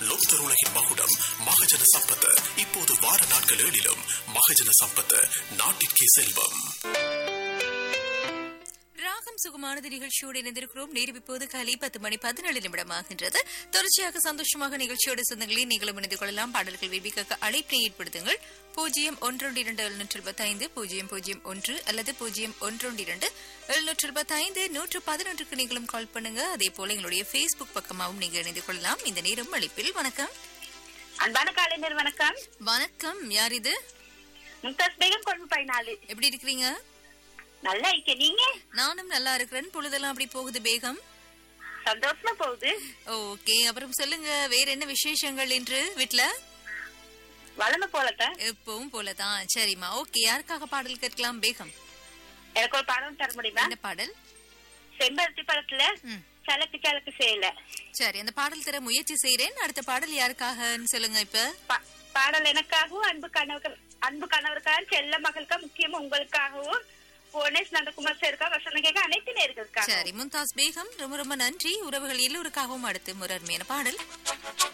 லோக்தர் உலகின் மகுடம் மகஜன சம்பத் இப்போது வார நாட்கள் ஏழிலும் மகஜன சம்பத் நாட்டிற்கே செல்வம் ராகம் சுகமானது நிகழ்ச்சியோடு இணைந்திருக்கிறோம் நேரம் இப்போது காலை பத்து மணி பதினேழு நிமிடமாகின்றது தொடர்ச்சியாக சந்தோஷமாக நிகழ்ச்சியோடு சொந்தங்களை நீங்களும் இணைந்து கொள்ளலாம் பாடல்கள் விபிக்க அழைப்பினை ஏற்படுத்துங்கள் பூஜ்ஜியம் ஒன்றொன்று இரண்டு எழுநூற்று இருபத்தைந்து பூஜ்ஜியம் பூஜ்ஜியம் ஒன்று அல்லது பூஜ்ஜியம் ஒன்றொன்று இரண்டு எழுநூற்று இருபத்தைந்து நூற்று பதினொன்றுக்கு நீங்களும் கால் பண்ணுங்க அதே போல எங்களுடைய ஃபேஸ்புக் பக்கமாகவும் நீங்க இணைந்து கொள்ளலாம் இந்த நேரம் அழைப்பில் வணக்கம் அன்பான காலைஞர் வணக்கம் வணக்கம் யார் இது மும்தாஸ் பேகம் கொண்டு பதினாலு எப்படி இருக்கிறீங்க நல்லா இருக்கே நீங்க நானும் நல்லா இருக்கிறேன் பொழுதெல்லாம் அப்படி போகுது பேகம் சந்தோஷமா போகுது ஓகே அப்புறம் சொல்லுங்க வேற என்ன விசேஷங்கள் என்று வீட்ல வளமை போலத்தான் எப்பவும் போலதான் சரிம்மா ஓகே யாருக்காக பாடல் கேட்கலாம் பேகம் எனக்கு ஒரு படம் தர முடியுமா என்ன பாடல் செம்பருத்தி படத்துல ம். சலக்கு சலக்கு செய்யல சரி அந்த பாடல் தர முயற்சி செய்றேன் அடுத்த பாடல் யாருக்காகன்னு சொல்லுங்க இப்ப பா- பாடல் எனக்காகவும் அன்பு கணவர் அன்பு கணவருக்காக செல்ல மகளுக்கா முக்கியமா உங்களுக்காகவும் புவனேஷ் நந்தகுமார் சாருக்கா வசனம் கேட்க அனைத்து நேர்களுக்காக சரி மும்தாஸ் பேகம் ரொம்ப ரொம்ப நன்றி உறவுகள் எல்லோருக்காகவும் அடுத்து முரர்மையான பாடல்